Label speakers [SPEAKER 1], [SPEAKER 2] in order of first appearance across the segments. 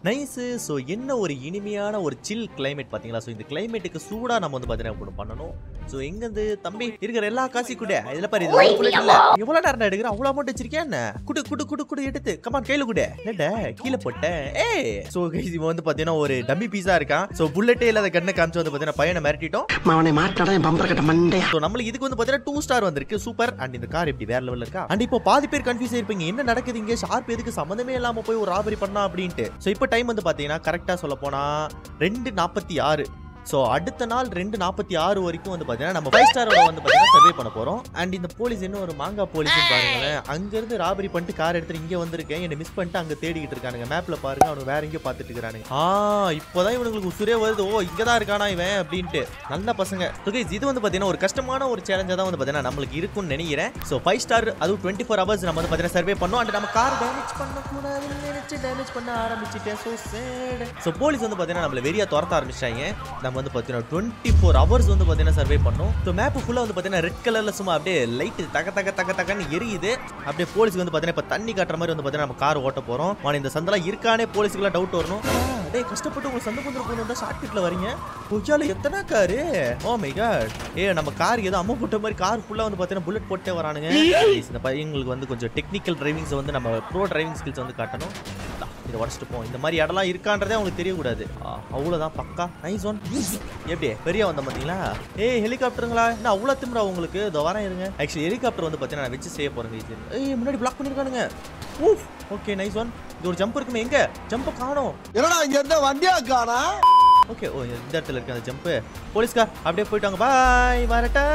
[SPEAKER 1] Nice so என்ன ஒரு இனிமையான ஒரு சில் கிளைமேட் பாத்தீங்களா ஸோ இந்த கிளைமேட்டுக்கு சூடா நம்ம வந்து பாத்தீங்கன்னா ஒன்று பண்ணணும் ஸோ எங்கேருந்து தம்பி இருக்கிற எல்லா காசையும் கூட இதுல பாரு இது ஒரு bullet இல்ல எவ்வளவு நேரம் எடுக்கிற அவ்வளவு அமௌண்ட் வச்சிருக்கேன் என்ன குடு குடு குடு குடு எடுத்து கமான் கையில குடு என்னடா கீழே போட்டேன் ஏ ஸோ இவன் வந்து பாத்தீங்கன்னா ஒரு டம்மி பீஸா இருக்கான் ஸோ புல்லட்டே இல்லாத கண்ணை காமிச்சு வந்து பாத்தீங்கன்னா பையனை மிரட்டிட்டோம்
[SPEAKER 2] அவனை மாட்டாடா என் பம்பர கட்ட மண்டையா
[SPEAKER 1] ஸோ நம்மளுக்கு இதுக்கு வந்து பாத்தீங்கன்னா டூ ஸ்டார் வந்திருக்கு சூப்பர் அண்ட் இந்த கார் எப்படி வேற லெவல்ல இருக்கா அண்ட் இப்போ பாதி பேர் கன்ஃபியூஸ் ஆயிருப்பீங்க என்ன நடக்குது இங்க ஷார்ப் எதுக்கு சம்மந்தமே இல்லாம போய் ஒரு ராபரி பண்ணா அப்படின்ட்டு ஸோ இப்போ டைம் வந்து பாத்தீங்கன்னா கரெக்டா சொல்ல போனா ரெண்டு நாற்பத்தி ஆறு ஸோ அடுத்த நாள் ரெண்டு நாற்பத்தி ஆறு வரைக்கும் வந்து பார்த்தீங்கன்னா நம்ம ஃபைவ் ஸ்டாரோட வந்து பார்த்தீங்கன்னா சர்வே பண்ண போகிறோம் அண்ட் இந்த போலீஸ் என்ன ஒரு மாங்கா போலீஸ்னு பாருங்களேன் அங்கேருந்து ராபரி பண்ணிட்டு கார் எடுத்துட்டு இங்கே வந்திருக்கேன் என்னை மிஸ் பண்ணிட்டு அங்கே தேடிக்கிட்டு இருக்கானுங்க மேப்பில் பாருங்க அவனுக்கு வேற எங்கேயோ பார்த்துட்டு இருக்கிறானுங்க ஆ இப்போதான் இவனுங்களுக்கு உசுரே வருது ஓ இங்கே தான் இருக்கானா இவன் அப்படின்ட்டு நல்ல பசங்க ஓகே இது வந்து பார்த்தீங்கன்னா ஒரு கஷ்டமான ஒரு சேலஞ்சாக தான் வந்து பார்த்தீங்கன்னா நம்மளுக்கு இருக்கும்னு நினைக்கிறேன் ஸோ ஃபைவ் ஸ்டார் அதுவும் டுவெண்ட்டி ஃபோர் ஹவர்ஸ் நம்ம வந்து பார்த்தீங்கன்னா சர்வே பண்ணோம் அண்ட் நம்ம கார் டேமேஜ் பண்ணக்கூடாதுன்னு நினைச்சு டேமேஜ் பண்ண ஆரம்பிச்சிட்டேன் ஸோ சேட் ஸோ போலீஸ் வந்து பார்த்தீங்கன்னா நம்மள வெறியா துரத்த ஆரம்பிச்சிட்டாங்க நம்ம வந்து பார்த்தீங்கன்னா டுவெண்ட்டி ஃபோர் ஹவர்ஸ் வந்து பார்த்தீங்கன்னா சர்வே பண்ணோம் ஸோ மேப் ஃபுல்லாக வந்து பார்த்தீங்கன்னா ரெட் கலரில் சும்மா அப்படியே லைட்டு தக தக தக தகன்னு எரியுது அப்படியே போலீஸ்க்கு வந்து பார்த்தீங்கன்னா இப்போ தண்ணி காட்டுற மாதிரி வந்து பார்த்தீங்கன்னா நம்ம கார் ஓட்ட போகிறோம் ஆனால் இந்த சந்தெல்லாம் இருக்கானே போலீஸுக்குலாம் டவுட் வரணும் டேய் கஷ்டப்பட்டு உங்களுக்கு சந்தை கொண்டு போகணும் ஷார்ட் கட்டில் வரீங்க பொய்யால எத்தனை காரு ஓ மை காட் ஏ நம்ம கார் ஏதோ அம்மா போட்ட மாதிரி கார் ஃபுல்லாக வந்து பார்த்தீங்கன்னா புல்லட் போட்டே வரானுங்க Please, இந்த பையங்களுக்கு வந்து கொஞ்சம் டெக்னிக்கல் டிரைவிங்ஸ் வந்து நம்ம ப்ரோ டிரைவிங் ஸ்கில்ஸ் வந்து காட்டணும் இந்தா, இதை உடச்சிட்டு போவோம் இந்த மாதிரி இடம்லாம் இருக்கான்றதே அவங்களுக்கு தெரியக்கூடாது ஆ, அவ்வளவுதான் பக்கா நைஸ் ஒன் எப்படி பெரிய வந்த பார்த்தீங்களா ஏய் ஹெலிகாப்டருங்களா என்ன அவ்வளோ திமுறா உங்களுக்கு இதோ வரேன் இருங்க ஆக்சுவலி ஹெலிகாப்டர் வந்து பார்த்தீங்கன்னா நான் வச்சு செய்ய போகிறேன் இது ஏய் முன்னாடி பிளாக் பண்ணியிருக்கானுங்க ஊஃப் ஓகே நைஸ் ஒன் இது ஒரு ஜம்ப் இருக்குமே எங்க ஜம்ப் காணோம்
[SPEAKER 2] என்னடா இங்க இருந்த வண்டியா காணா
[SPEAKER 1] ஓகே ஓ இந்த இடத்துல இருக்கு அந்த ஜம்ப்பு போலீஸ்கார் அப்படியே போயிட்டாங்க பாய் வரட்டா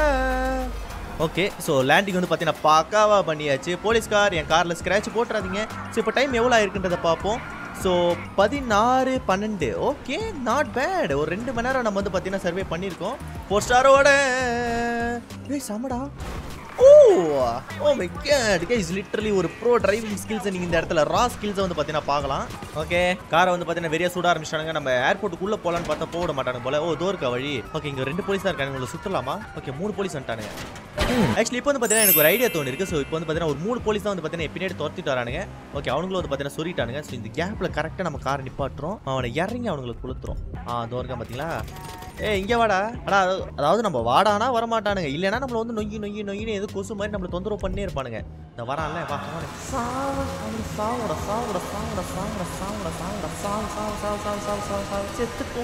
[SPEAKER 1] ஓகே ஸோ லேண்டிங் வந்து பார்த்தீங்கன்னா பக்காவா பண்ணியாச்சு போலீஸ்கார் என் காரில் ஸ்க்ராட்ச் போட்டுறாதீங்க ஸோ இப்போ டைம் எவ்வளோ ஆயிருக்குன்றதை பார்ப்போம் ஸோ பதினாறு பன்னெண்டு ஓகே நாட் பேட் ஒரு ரெண்டு மணி நேரம் நம்ம வந்து பார்த்தீங்கன்னா சர்வே பண்ணியிருக்கோம் ஃபோர் ஸ்டாரோட ஏய் சமடா oh oh my god guys literally ஒரு ப்ரோ டிரைவிங் ஸ்கில்ஸ் நீங்க இந்த இடத்துல ரா ஸ்கில்ஸ் வந்து பாத்தீங்கன்னா பார்க்கலாம் ஓகே காரை வந்து பாத்தீங்கன்னா வெறியா சூட ஆரம்பிச்சிட்டாங்க நம்ம ஏர்போர்ட்டுக்குள்ள போலான்னு பார்த்தா போக விட மாட்டாங்க போல ஓ தோர்க்கா வழி ஓகே இங்க ரெண்டு போலீஸ் தான் இருக்காங்க உங்களை சுத்தலாமா ஓகே மூணு போலீஸ் வந்துட்டானுங்க ஆக்சுவலி இப்போ வந்து பார்த்தீங்கன்னா எனக்கு ஒரு ஐடியா தோணு இருக்கு ஸோ இப்போ வந்து பார்த்தீங்கன்னா ஒரு மூணு போலீஸ் தான் வந்து பார்த்தீங்கன்னா பின்னாடி துரத்திட்டு வரானுங்க ஓகே அவங்களும் வந்து பார்த்தீங்கன்னா சொல்லிட்டானுங்க ஸோ இந்த கேப்பில் கரெக்டாக நம்ம காரை நிப்பாட்டுறோம் அவனை இறங்கி அவங்களுக்கு கொளுத்துறோம் ஆ தோர்க்கா பார்த்தீங்களா ஏ இங்கே வாடா அடா அதாவது- அதாவது நம்ம வாடானா வரமாட்டானுங்க இல்லைன்னா நம்மள வந்து நொய்யி நொய்யி நொய்யின்னு எது கொசு மாதிரி நம்மள தொந்தரவு பண்ணே இருப்பானுங்க இந்த வரான்ல வா அவனை சாவு அவனை சாவுடா சாவுடா சாவுடா சாவுடா சாவுடா சாவுடா சாவு சாவு சாவு சாவு சாவு சாவு சாவு செத்து போ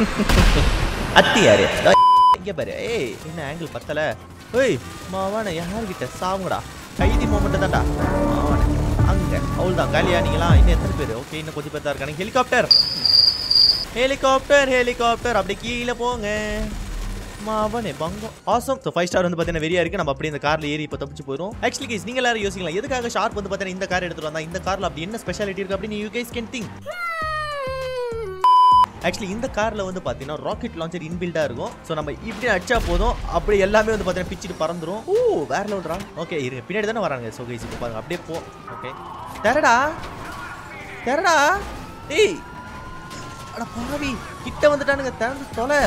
[SPEAKER 1] அத்தி யாரு இங்க பாரு ஏய் என்ன ஆங்கிள் பத்தல ஏய் மாவான யார்கிட்ட சாவுங்கடா கைதி மோமெண்ட் தான்டா மாவான அங்க அவள் தான் காலியா நீங்களா இன்னும் எத்தனை பேர் ஓகே இன்னும் கொஞ்சம் பேர் தான் இருக்கானுங்க ஹெலிகாப்டர் ஹெலிகாப்டர் ஹெலிகாப்டர் அப்படி கீழே போங்க மாவனே பங்கம் ஆசம் ஸோ ஃபைவ் ஸ்டார் வந்து பார்த்தீங்கன்னா வெறியா இருக்கு நம்ம அப்படியே இந்த கார்ல ஏறி இப்போ தப்பிச்சு போயிடும் ஆக்சுவலி கேஸ் நீங்க எல்லாரும் யோசிக்கலாம் எதுக்காக ஷார்ப் வந்து பார்த்தீங்கன்னா இந்த கார் எடுத்துட்டு வந்தா இந்த கார்ல அப்படி என்ன ஸ்பெஷாலிட்டி இருக்கு அப்படின்னு you guys can think actually இந்த கார்ல வந்து பாத்தீங்கன்னா ராக்கெட் லான்ச்சர் இன்பில்டா இருக்கும் ஸோ நம்ம இப்படி அடிச்சா போதும் அப்படி எல்லாமே வந்து பாத்தீங்கன்னா பிச்சுட்டு பறந்துரும் ஓ வேற லெவல்ரா ஓகே இருங்க பின்னாடி தானே வராங்க ஸோ கைஸ் இப்போ பாருங்க அப்படியே போ ஓகே தெரடா தெரடா ஏய் அட பாவி கிட்ட வந்துட்டானுங்க திறந்து தொலை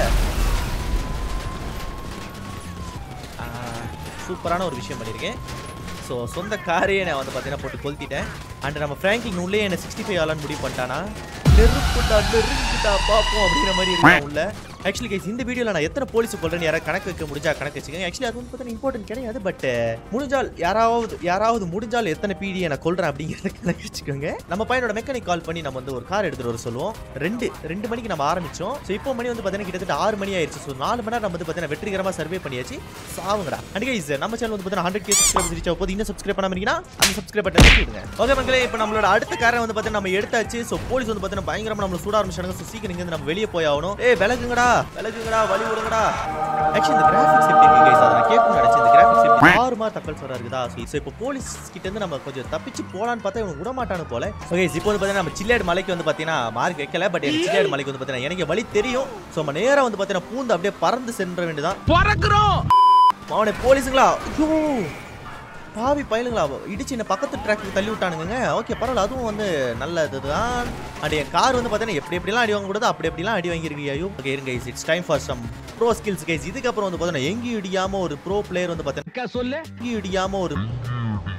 [SPEAKER 1] ஆ, சூப்பரான ஒரு விஷயம் பண்ணியிருக்கேன் ஸோ சொந்த காரையே நான் வந்து பார்த்தீங்கன்னா போட்டு கொளுத்திட்டேன் அண்ட் நம்ம ஃப்ராங்கிங் உள்ளே என்ன சிக்ஸ்டி ஃபைவ் ஆளான்னு முடிவு பண்ணிட்டானா நெருப்புட்டா நெருங்கிட்டா பார்ப்போம் அப்படிங்கிற மாதிரி இருக்கேன் உள்ள ஆக்சுவலி கைஸ் இந்த வீடியோவில் நான் எத்தனை போலீஸ் கொள்றேன்னு யாராவது கணக்கு வைக்க முடிஞ்சா கணக்கு வச்சுக்கோங்க ஆக்சுவலி அது வந்து பார்த்தீங்கன்னா இம்பார்ட்டன்ட் கிடையாது பட் முடிஞ்சால் யாராவது யாராவது முடிஞ்சால் எத்தனை பீடியை நான் கொள்றேன் அப்படிங்கிறத கணக்கு வச்சுக்கோங்க நம்ம பையனோட மெக்கானிக் கால் பண்ணி நம்ம வந்து ஒரு கார் எடுத்துட்டு வர சொல்லுவோம் ரெண்டு ரெண்டு மணிக்கு நம்ம ஆரம்பிச்சோம் ஸோ இப்போ மணி வந்து பார்த்தீங்கன்னா கிட்டத்தட்ட ஆறு மணி ஆயிடுச்சு ஸோ நாலு மணி நேரம் நம்ம வந்து பார்த்தீங்கன்னா வெற்றிகரமாக சர்வே பண்ணியாச்சு சாவுங்கடா அண்ட் கைஸ் நம்ம சேனல் வந்து பார்த்தீங்கன்னா ஹண்ட்ரட் கே சப்ஸ்கிரைபர்ஸ் ரீச் ஆகும் போது இன்னும் சப்ஸ்கிரைப் பண்ணாம இருக்கீங்கன்னா அந்த சப்ஸ்கிரைப் பட்டன் தட்டிடுங்க ஓகே மக்களே இப்போ நம்மளோட அடுத்த காரை வந்து பார்த்தீங்கன்னா நம்ம எடுத்தாச்சு ஸோ போலீஸ் வந்து பார்த்தீங்கன்னா பயங்கரமா நம்மள சூட ஆரம்பிச்சாங்க ஸோ சீக்கிரம் இங்க நம்ம வெளியே போய் ஆகணும் ஏய் விலகுங்கடா விலகுங்கடா வழி விடுங்கடா ஆக்சுவலி இந்த கிராஃபிக்ஸ் எப்படி இருக்கு கைஸ் அதை நான் கேட்கணும்னு நினைச்சேன் இந்த கிராஃபிக்ஸ் எப்படி ஆறு மாதிரி தக்கல் சொல்றா இருக்குதா ஸோ இப்போ போலீஸ் கிட்ட இருந்து நம்ம கொஞ்சம் தப்பிச்சு போலான்னு பார்த்தா இவங்க விட மாட்டானு போல ஓகே இப்போ வந்து பார்த்தீங்கன்னா நம்ம சில்லேடு மலைக்கு வந்து பார்த்தீங்கன்னா மார்க் வைக்கல பட் எனக்கு சில்லேடு மலைக்கு வந்து பார்த்தீங்கன்னா எனக்கு வழி தெரியும் ஸோ நம்ம நேரா வந்து பார்த்தீங்கன்னா பூந்து அப்படியே பறந்து சென்ற வேண்டியதான்
[SPEAKER 2] பறக்குறோம்
[SPEAKER 1] அவனை போலீஸுங்களா ஐயோ பாவி பயலுங்களா இடிச்சு என்ன பக்கத்து ட்ராக்கு தள்ளி விட்டானுங்க ஓகே பரவாயில்ல அதுவும் வந்து நல்ல இதுதான் அண்ட் என் கார் வந்து பார்த்தீங்கன்னா எப்படி எப்படிலாம் அடி வாங்க கூடாது அப்படி எப்படிலாம் அடி வாங்கியிருக்கீங்க ஐயோ ஓகே இருங்க it's time for some bro skills guys இதுக்கப்புறம் வந்து பார்த்தீங்கன்னா எங்கேயும் இடியாம ஒரு ப்ரோ பிளேயர் வந்து பார்த்தீங்கன்னா
[SPEAKER 2] சொல்லு
[SPEAKER 1] எங்கேயும் இடியாம ஒரு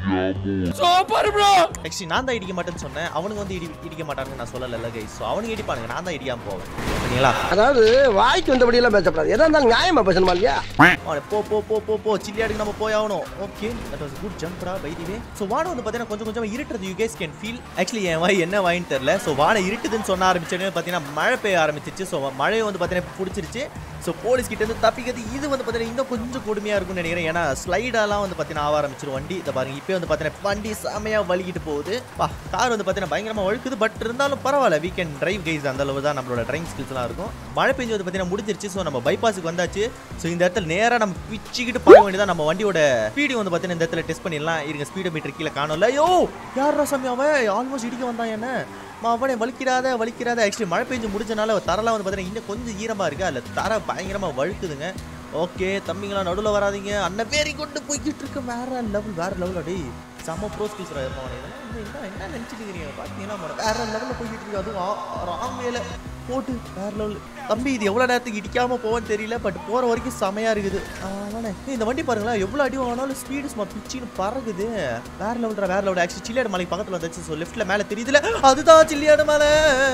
[SPEAKER 2] சூப்பர் ப்ரோ
[SPEAKER 1] ஆக்சுவலி நான் தான் இடிக்க மாட்டேன்னு சொன்னேன் அவனுங்க வந்து இடி இடிக்க மாட்டானுங்க நான் சொல்லல கைஸ் ஸோ அவனுங்க இடிப்பானுங்க நான் தான் இடிக்காம போவேன் சரிங்களா
[SPEAKER 2] அதாவது வாய்க்கு வந்தபடி எல்லாம் பேசப்படாது எதா இருந்தாலும் நியாயமா பேசணுமா இல்லையா
[SPEAKER 1] அவனை போ போ போ போ போ சில்லியாடுக்கு நம்ம போய் ஆகணும் ஓகே தட் வாஸ் குட் ஜம்ப்ரா பை தி வே ஸோ வானம் வந்து பார்த்தீங்கன்னா கொஞ்சம் கொஞ்சம் இருட்டுறது you guys can feel actually என் வாய் என்ன வாயின்னு தெரில ஸோ வானம் இருட்டுதுன்னு சொன்ன ஆரம்பிச்சோடனே பார்த்தீங்கன்னா மழை பெய்ய ஆரம்பிச்சிச்சு ஸோ மழை வந்து பார்த்தீங்கன்னா பிடிச்சிருச்சு ஸோ போலீஸ் கிட்ட இருந்து தப்பிக்கிறது இது வந்து பார்த்தீங்கன்னா இன்னும் கொஞ்சம் கொடுமையாக இருக்கும்னு நினைக்கிறேன் ஏன்னா ஸ்லைடாலாம் வந்து பார்த்தீங்கன்னா ஆக ஆரம்பிச்சிரும் வண்டி இதை பாருங்க இப்போ வந்து பார்த்தீங்கன்னா வண்டி செமையாக வலிக்கிட்டு போகுது பா கார் வந்து பார்த்தீங்கன்னா பயங்கரமாக வழுக்குது பட் இருந்தாலும் பரவாயில்ல வீ கேன் டிரைவ் கைஸ் அந்த அளவு தான் நம்மளோட டிரைவிங் ஸ்கில்ஸ்லாம் இருக்கும் மழை பெஞ்சு வந்து பார்த்தீங்கன்னா முடிஞ்சிருச்சு ஸோ நம்ம பைபாஸுக்கு வந்தாச்சு ஸோ இந்த இடத்துல நேராக நம்ம பிச்சுக்கிட்டு போக வேண்டியதான் நம்ம வண்டியோட ஸ்பீடு வந்து பார்த்தீங்கன்னா இந்த இடத்துல டெஸ்ட் பண்ணிடலாம் இருங்க ஸ்பீடோ மீட்டர் கீழே காணல ஐயோ யாரா சாமி அவன் ஆல்மோஸ்ட் இடிக்க வந்தான் என்ன மா, அவனே வலிக்கிறாத வலிக்கிறாத ஆக்சுவலி மழை பெஞ்சு முடிஞ்சனால தரலாம் வந்து பார்த்தீங்கன்னா இன்னும் கொஞ்சம் ஈரமாக இருக்கு அதில் தர பயங்கரமாக வழுக்குதுங்க ஓகே தம்பிங்களா நடுவில் வராதீங்க அண்ணன் பேரி கொண்டு போய்கிட்டு இருக்கு வேற லெவல் வேற லெவல் அடி செம்ம ப்ரோ ஸ்கில்ஸ் இருப்பான் என்ன என்ன நினச்சிட்டு இருக்கீங்க பார்த்தீங்கன்னா அவன வேற லெவலில் போய்கிட்டு இருக்கு அதுவும் ராங் வேல போட்டு வேற லெவல் தம்பி இது எவ்வளோ நேரத்துக்கு இடிக்காம போவேன்னு தெரியல பட் போகிற வரைக்கும் செமையா இருக்குது அவனே ஏய், இந்த வண்டி பாருங்களேன் எவ்வளோ அடி வாங்கினாலும் ஸ்பீடு சும்மா பிச்சின்னு பறகுது வேற லெவல்ரா வேற லெவல் ஆக்சுவலி சில்லியாடு மலைக்கு பக்கத்தில் வந்துச்சு ஸோ லெஃப்ட்டில் மேலே தெரியுதுல அதுதான் சில்லியாடு மலை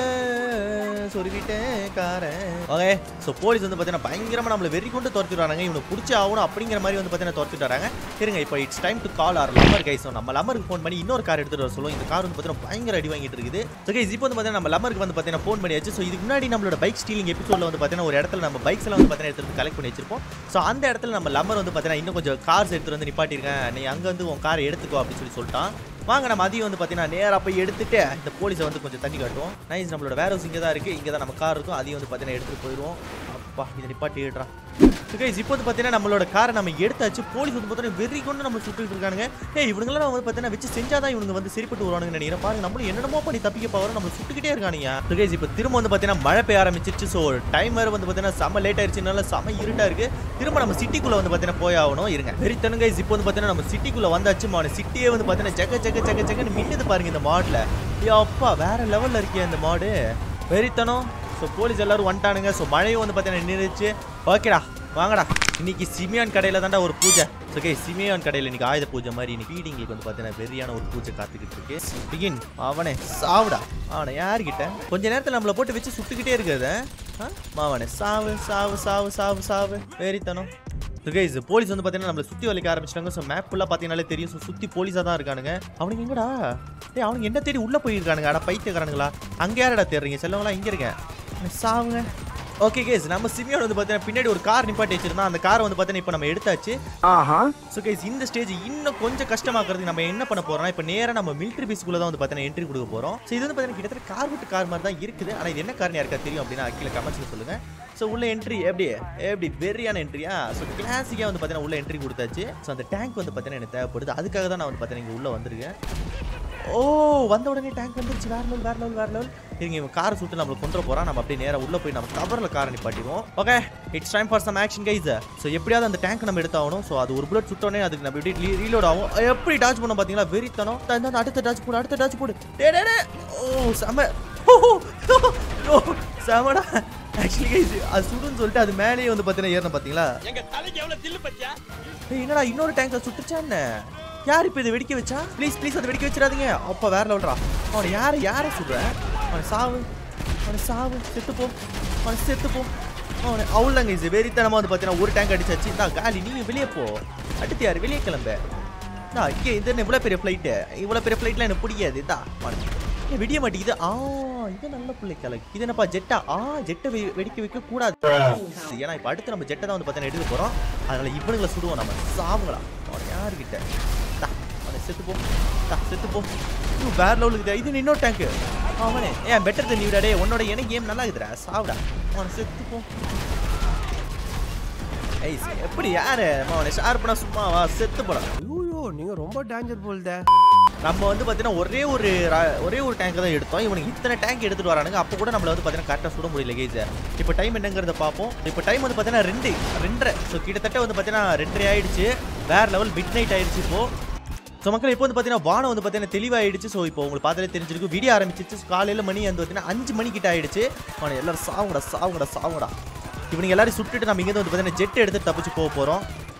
[SPEAKER 1] சொல்லிவிட்டேன் காரன் ஓகே ஸோ போலீஸ் வந்து பார்த்தீங்கன்னா பயங்கரமாக நம்மளை வெறி கொண்டு துரத்திடுறாங்க இவனை பிடிச்சி ஆகணும் அப்படிங்கிற மாதிரி வந்து பார்த்தீங்கன்னா துரத்திட்டு வராங்க இருங்க இப்போ it's time to call our Lamar guys நம்ம லம்மருக்கு ஃபோன் பண்ணி இன்னொரு கார் எடுத்துட்டு வர சொல்லுவோம் இந்த கார் வந்து பார்த்தீங்கன்னா பயங்கர அடி வாங்கிட்டு இருக்குது ஸோ கைஸ் இப்போ வந்து பார்த்தீங்கன்னா நம்ம லம்மருக்கு வந்து பார்த்தீங்கன்னா ஃபோன் பண்ணியாச்சு ஸோ இதுக்கு முன்னாடி நம்மளோட பைக் ஸ்டீலிங் எபிசோடில் வந்து பார்த்தீங்கன்னா ஒரு இடத்துல நம்ம பைக்ஸ் எல்லாம் வந்து பார்த்தீங்கன்னா எடுத்து கலெக்ட் பண்ணி வச்சிருப்போம் ஸோ அந்த இடத்துல நம்ம லம்மர் வந்து பார்த்தீங்கன்னா இன்னும் கொஞ்சம் கார்ஸ் எடுத்துட்டு வந்து நிப்பாட்டிருக்கேன் நீ அங்கே வந்து உன் காரை எடுத்துக்கோ அப்படின்னு சொல்லி சொல்லிட்டான் வாங்க நம்ம அதையும் வந்து பார்த்தீங்கன்னா நேராக போய் எடுத்துட்டு இந்த போலீஸை வந்து கொஞ்சம் தண்ணி காட்டுவோம் நைஸ் நம்மளோட வேர் ஹவுஸ் இங்கே தான் இருக்குது இங்கே தான் நம்ம கார் இருக்கும் அதையும் வந்து பார்த்தீங்கன்னா எடுத்துகிட்டு போயிடுவோம் அப்பா இதை நிப்பாட்டி ஏடுறான் கைஸ் இப்போ வந்து பார்த்தீங்கன்னா நம்மளோட காரை நம்ம எடுத்தாச்சு போலீஸ் வந்து பார்த்தீங்கன்னா வெறி கொண்டு நம்ம சுட்டுட்டு இருக்கானுங்க ஏய் இவனுங்களாம் வந்து பார்த்தீங்கன்னா வச்சு செஞ்சாதான் இவனுங்க வந்து சரிப்பட்டு வருவானுங்க நினைக்கிறேன் பாருங்க நம்மளும் என்னென்னமோ பண்ணி தப்பிக்க போகிறோம் நம்ம சுட்டுக்கிட்டே இருக்கானுங்க கைஸ் இப்போ திரும்ப வந்து பார்த்தீங்கன்னா மழை பெய்ய ஆரம்பிச்சிருச்சு ஸோ டைம் வேறு வந்து பார்த்தீங்கன்னா செம்ம லேட் ஆயிடுச்சுனால செம்ம இருட்டா இருக்கு திரும்ப நம்ம சிட்டிக்குள்ள வந்து பார்த்தீங்கன்னா போய் ஆகணும் இருங்க வெறித்தனம் கைஸ் இப்போ வந்து பார்த்தீங்கன்னா நம்ம சிட்டிக்குள்ள வந்தாச்சு மான சிட்டியே வந்து பார்த்தீங்கன்னா ஜக ஜக ஜக ஜகன்னு மின்னுது பாருங்க இந்த மாடில் ஐயோ அப்பா வேற லெவலில் இருக்கே இந்த மாடு வெறித்தனம் ஸோ போலீஸ் எல்லாரும் வந்துட்டானுங்க ஸோ மழையும் வந்து பார்த்தீங்கன்னா நின்றுச்சு ஓகேடா வாங்கடா இன்னைக்கு சிமியான் கடையில் தான்டா ஒரு பூஜை ஓகே சிமியான் கடையில் இன்னைக்கு ஆயுத பூஜை மாதிரி இன்னைக்கு ஃபீடிங்களுக்கு வந்து பார்த்தீங்கன்னா வெறியான ஒரு பூஜை காத்துக்கிட்டு இருக்கு பிகின் அவனே சாவுடா அவனை யாருக்கிட்ட கொஞ்ச நேரத்தில் நம்மளை போட்டு வச்சு சுட்டுக்கிட்டே இருக்குது ஆ? மாவனே சாவு சாவு சாவு சாவு சாவு வெறித்தனம் கைஸ் போலீஸ் வந்து பார்த்தீங்கன்னா நம்மளை சுற்றி வலிக்க ஆரம்பிச்சிட்டாங்க ஸோ மேப் ஃபுல்லாக பார்த்தீங்கனாலே தெரியும் ஸோ சுற்றி போலீஸாக தான் இருக்கானுங்க அவனுங்க எங்கடா டேய் அவனுங்க என்ன தேடி உள்ளே போயிருக்கானுங்க அட பைத்தியக்காரனுங்களா அங்கே யாரடா தேடுறீங்க செல்லவங்களா இங்கே இருக்கேன் சாவுங்க ஓகே கேஸ் நம்ம சிமியோட வந்து பார்த்தீங்கன்னா பின்னாடி ஒரு கார் நிப்பாட்டி வச்சிருந்தோம் அந்த காரை வந்து பார்த்தீங்கன்னா இப்போ நம்ம எடுத்தாச்சு
[SPEAKER 2] ஆஹா
[SPEAKER 1] ஸோ கைஸ் இந்த ஸ்டேஜ் இன்னும் கொஞ்சம் கஷ்டமாக்குறதுக்கு நம்ம என்ன பண்ண போறோம்னா இப்போ நேராக நம்ம மிலிட்டரி பீஸ்க்குள்ள தான் வந்து பார்த்தீங்கன்னா என்ட்ரி கொடுக்க போறோம் ஸோ இது வந்து பார்த்தீங்கன்னா கிட்டத்தட்ட கார் விட்டு கார் மாதிரி தான் இருக்குது ஆனால் இது என்ன கார்னு யாருக்கா தெரியும் அப்படின்னா கீழே கமெண்ட்ஸ்ல சொல்லுங்க ஸோ உள்ள என்ட்ரி எப்படி எப்படி வெறியான என்ட்ரியா ஸோ கிளாசிக்காக வந்து பார்த்தீங்கன்னா உள்ள என்ட்ரி கொடுத்தாச்சு ஸோ அந்த டேங்க் வந்து பார்த்தீங்கன்னா எனக்கு தேவைப்படுது அதுக்காக தான் நான் வந்து பார்த்தீங்கன்னா இங்கே உள்ள வந்திருக்கேன் ஓ வந்த உடனே டேங்க் வந்துருச்சு வேற லெவல் வேற லெவல் வேற லெவல் இவங்க இவன் காரை சுட்டு நம்மளை கொண்டு போறான் நம்ம அப்படியே நேரா உள்ள போய் நம்ம கவரில் காரை நிப்பாட்டிடுவோம் okay it's time for some action guys so எப்படியாவது அந்த டேங்க் நம்ம எடுத்தாகணும் ஸோ அது ஒரு புல்லட் சுட்டோனே அதுக்கு நம்ம எப்படி ரீலோட் ஆகும் எப்படி டாச் பண்ணோம் பார்த்தீங்களா வெறித்தனம் இந்த- இந்த அடுத்த டாச் போடு அடுத்த டாச் போடு டே டே டே ஓ செம ஓ, ஓ, செமடா ஆக்சுவலி கைஸ் அது சுடுன்னு சொல்லிட்டு அது மேலேயே வந்து பார்த்தீங்கன்னா ஏறணும் பார்த்தீங்களா
[SPEAKER 2] எங்க தலைக்கு எவ்வளவு தில்லு பத்தியா
[SPEAKER 1] ஏய், என்னடா இன்னொரு டேங்க்ல சுட்டுச்சா என்ன யார் இப்போ இதை வெடிக்க வச்சா ப்ளீஸ் ப்ளீஸ் அதை வெடிக்க வச்சிடாதீங்க அப்பா வேற லெவல்ரா அவனை யாரை யாரை சுடுற அவனை சாவு அவனை சாவு செத்து போ அவனை செத்து போ அவனை அவ்வளோங்க இது வெறித்தனமாக வந்து பார்த்தீங்கன்னா ஒரு டேங்க் அடிச்சாச்சு இந்தா காலி நீங்க வெளியே போ அடுத்து யார் வெளியே கிளம்ப நான் இங்கே இது என்ன இவ்வளோ பெரிய ஃப்ளைட்டு இவ்வளோ பெரிய ஃப்ளைட்லாம் எனக்கு பிடிக்காது இதா ஏன் விடிய மாட்டேங்குது ஆ இது நல்ல பிள்ளை கிளக்கு இது என்னப்பா ஜெட்டா ஆ ஜெட்டை வெ- வெடிக்க வைக்க கூடாது ஏன்னா இப்போ அடுத்து நம்ம ஜெட்டை தான் வந்து பார்த்தீங்கன்னா எடுக்க போகிறோம் அதனால இவனுங்களை சுடுவோம் நம்ம சாவுங்களா அவன் யாருக்கிட்ட தா, அவனை செத்து போ தா, செத்து போ இன்னும் வேற லெவலுக்கு இது இன்னொரு டேங்க் அவனே ஏன் பெட்டர் தண்ணி விடாடே உன்னோட என்ன கேம் நல்லா இருக்குதுடா சாவுடா அவனை செத்து போ ஐய் எப்படி யாரு அவனை ஷார்ப்னா சும்மாவா செத்து போடா
[SPEAKER 2] ஐயோ நீங்க ரொம்ப டேஞ்சர் போல்தே
[SPEAKER 1] நம்ம வந்து பார்த்தீங்கன்னா ஒரே ஒரு ரா- ஒரே ஒரு டேங்க் தான் எடுத்தோம் இவனுக்கு இத்தனை டேங்க் எடுத்துட்டு வரானுங்க அப்போ கூட நம்மள வந்து பார்த்தீங்கன்னா கரெக்டாக சுட முடியல கேஜ் இப்போ டைம் என்னங்கிறத பார்ப்போம் இப்போ டைம் வந்து பார்த்தீங்கன்னா ரெண்டு ரெண்டரை ஸோ கிட்டத்தட்ட வந்து பார்த்தீங்கன்னா ரெண்டரை ஆயிடுச்சு வேற லெவல் மிட் நைட் ஆயிடுச்சு இப்போ ஸோ மக்கள் இப்போ வந்து பார்த்தீங்கன்னா வானம் வந்து பார்த்தீங்கன்னா தெளிவாயிடுச்சு ஸோ இப்போ உங்களுக்கு பார்த்தாலே தெரிஞ்சிருக்கு வீடியோ ஆரம்பிச்சிச்சு காலையில் மணி வந்து பார்த்தீங்கன்னா அஞ்சு மணி கிட்ட ஆயிடுச்சு அவனை எல்லாரும் சாவுங்கடா சாவுங்கடா சாவுங்கடா இவனுங்க எல்லாரும் சுட்டுட்டு நம்ம இங்கே வந்து பார்த்தீங்கன்னா ஜெட் எடுத்து தப்பிச்சு போக போகிறோம்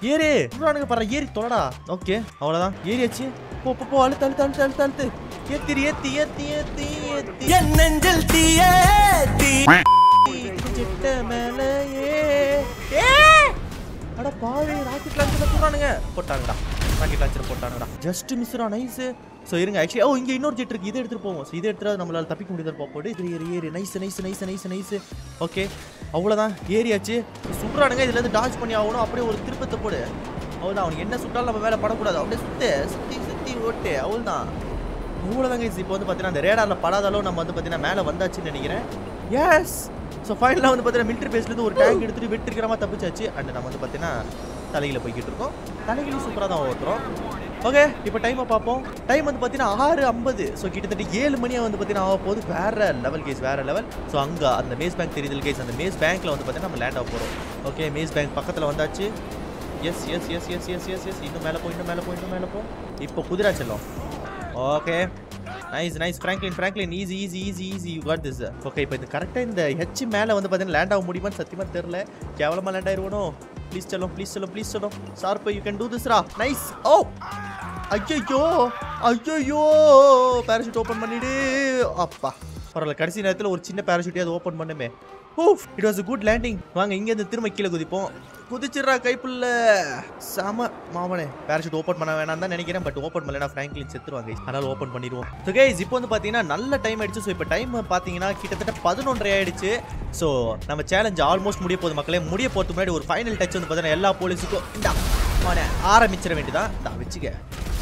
[SPEAKER 1] ஏறு சொல்றானுங்க பாரு ஏறி தொலைடா ஓகே அவ்வளவுதான் ஏறியாச்சு போ போ போ அழுத்து அழுத்து அழுத்து அழுத்து அழுத்து ஏத்தி ஏத்தி ஏத்தி ஏத்தி ஏத்தி
[SPEAKER 3] என் நெஞ்சில் தீயே தீ
[SPEAKER 1] சிட்ட மேலையே ஏ அட பாவி ராக்கெட் லான்ச்சர் போறானுங்க போட்டாங்கடா ராக்கெட் லான்ச்சர் போட்டாங்கடா ஜஸ்ட் மிஸ்ரா நைஸ் சோ இருங்க ஆக்சுவலி ஓ இங்க இன்னொரு ஜெட் இருக்கு இதை எடுத்துட்டு போவோம் ஸோ இதை எடுத்துட்டு நம்மளால தப்பிக்க முடியாது பாப்போடு இது ஏறி ஏறி nice nice nice nice nice okay அவ்வளோதான் ஏறியாச்சு சுடுறானுங்க இதுல இருந்து டாச் பண்ணி ஆகணும் அப்படியே ஒரு திருப்பத்தை போடு அவ்வளோதான் அவனுக்கு என்ன சுட்டாலும் நம்ம மேலே படக்கூடாது அப்படியே சுத்து சுத்தி சுத்தி ஓட்டு அவ்வளோதான் இவ்வளோதாங்க இப்போ வந்து பார்த்தீங்கன்னா அந்த ரேடாரில் படாத அளவு நம்ம வந்து பார்த்தீங்கன்னா மேலே வந்தாச்சுன்னு நினைக்கிறேன் எஸ் ஸோ ஃபைனலாக வந்து பார்த்தீங்கன்னா மிலிட்டரி பேஸ்லேருந்து ஒரு டேங்க் எடுத்துட்டு வெட்டிருக்கிற மாதிரி தப்பிச்சாச்சு அண்ட் நம்ம வந்து பார்த்தீங்கன்னா தலையில போய்கிட்டு இருக்கோம் தலைகிலையும் சூப்பராக தான் ஓட்டுறோம் ஓகே இப்போ டைமை பார்ப்போம் டைம் வந்து பார்த்தீங்கன்னா ஆறு ஐம்பது ஸோ கிட்டத்தட்ட ஏழு மணியாக வந்து பார்த்தீங்கன்னா ஆக போகுது வேற லெவல் கேஸ் வேற லெவல் ஸோ அங்கே அந்த மேஸ் பேங்க் தெரியுது கேஸ் அந்த மேஸ் பேங்க்கில் வந்து பார்த்தீங்கன்னா நம்ம லேண்ட் ஆக போகிறோம் ஓகே மேஸ் பேங்க் பக்கத்தில் வந்தாச்சு yes yes yes yes yes yes yes இன்னும் மேலே போ இன்னும் மேலே போ இன்னும் மேலே போ இப்போ குதிரா செல்லும் okay nice nice Franklin Franklin easy easy easy easy you got this okay இப்போ இது கரெக்டாக இந்த ஹெச் மேலே வந்து பார்த்தீங்கன்னா லேண்ட் ஆக முடியுமான்னு சத்தியமாக தெரில கேவலமாக லேண்ட் ஆயிடுவனோ ப்ளீஸ் செல்லும் ப்ளீஸ் செல்லும் ப்ளீஸ் செல்லும் sharp you can do this ரா நைஸ் ஓ ஐயோ ஐயோ பேராஷூட் ஓப்பன் பண்ணிடு அப்பா பரவாயில்ல கடைசி நேரத்தில் ஒரு சின்ன பேராஷூட்டே அது ஓப்பன் பண்ணுமே oh it was a good landing வாங்க இங்கேருந்து திரும்ப கீழே குதிப்போம் குதிச்சிடுறா கைப்புள்ள செம மாமனே பேராஷூட் ஓப்பன் பண்ண வேணாம் தான் நினைக்கிறேன் பட் ஓப்பன் பண்ணலனா ஃப்ராங்க்லின் செத்துருவாங்க அதனால ஓப்பன் பண்ணிடுவோம் ஸோ கைஸ் இப்போ வந்து பார்த்தீங்கன்னா நல்ல டைம் ஆயிடுச்சு ஸோ இப்போ டைம் பார்த்தீங்கன்னா கிட்டத்தட்ட பதினொன்றரை ஆயிடுச்சு ஸோ நம்ம சேலஞ்ச் ஆல்மோஸ்ட் முடிய போகுது மக்களே முடிய போகிறதுக்கு முன்னாடி ஒரு ஃபைனல் டச் வந்து பார்த்தீங்கன்னா எல்லா போலீஸுக்கும் இந்த அவனை ஆரம்பிச்சிட வேண்டியதான் இந்த வச்சுக்க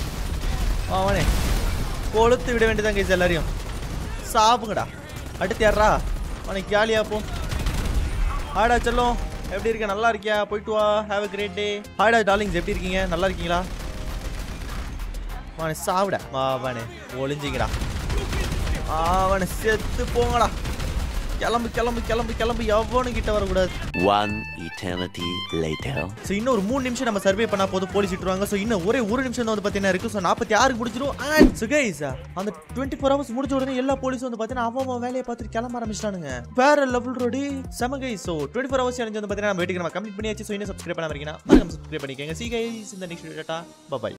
[SPEAKER 1] அவனே கொளுத்து விட வேண்டியதான் கைஸ் எல்லாரையும் சாப்புங்கடா அடுத்து யாரா உனக்கு ஜாலியா போ ஹாய்டா செல்லும் எப்படி இருக்க நல்லா இருக்கியா போயிட்டு வா ஹேவ் அ கிரேட் டே ஹாய்டா டார்லிங்ஸ் எப்படி இருக்கீங்க நல்லா இருக்கீங்களா அவனை சாவிடா அவனே ஒளிஞ்சிங்கடா அவனை செத்து போங்கடா கிளம்பு கிளம்பு கிளம்பு கிளம்பு எவனும் கிட்ட வரக்கூடாது
[SPEAKER 4] One eternity later.
[SPEAKER 1] ஸோ இன்னும் ஒரு மூணு நிமிஷம் நம்ம சர்வே பண்ணா போதும் போலீஸ் விட்டுருவாங்க ஸோ இன்னும் ஒரே ஒரு நிமிஷம் தான் வந்து பார்த்தீங்கன்னா இருக்கு ஸோ நாற்பத்தி ஆறுக்கு முடிச்சிடும் அண்ட் ஸோ கைஸ் அந்த டுவெண்ட்டி ஃபோர் ஹவர்ஸ் முடிஞ்ச உடனே எல்லா போலீஸும் வந்து பார்த்தீங்கன்னா அவன் அவன் வேலையை பார்த்துட்டு கிளம்ப ஆரம்பிச்சிட்டானுங்க வேற லெவல் ரோடி செம guys so twenty four hours வந்து பார்த்தீங்கன்னா நம்ம வீட்டுக்கு நம்ம கம்ப்ளீட் பண்ணியாச்சு ஸோ இன்னும் சப்ஸ்கிரைப் பண்ணாம இருக்கீங்கன்னா சப்ஸ்கிரைப் பண்ணிக்கோங்க சி கைஸ் இந்த நெக்ஸ்ட் டாட்டா பாய்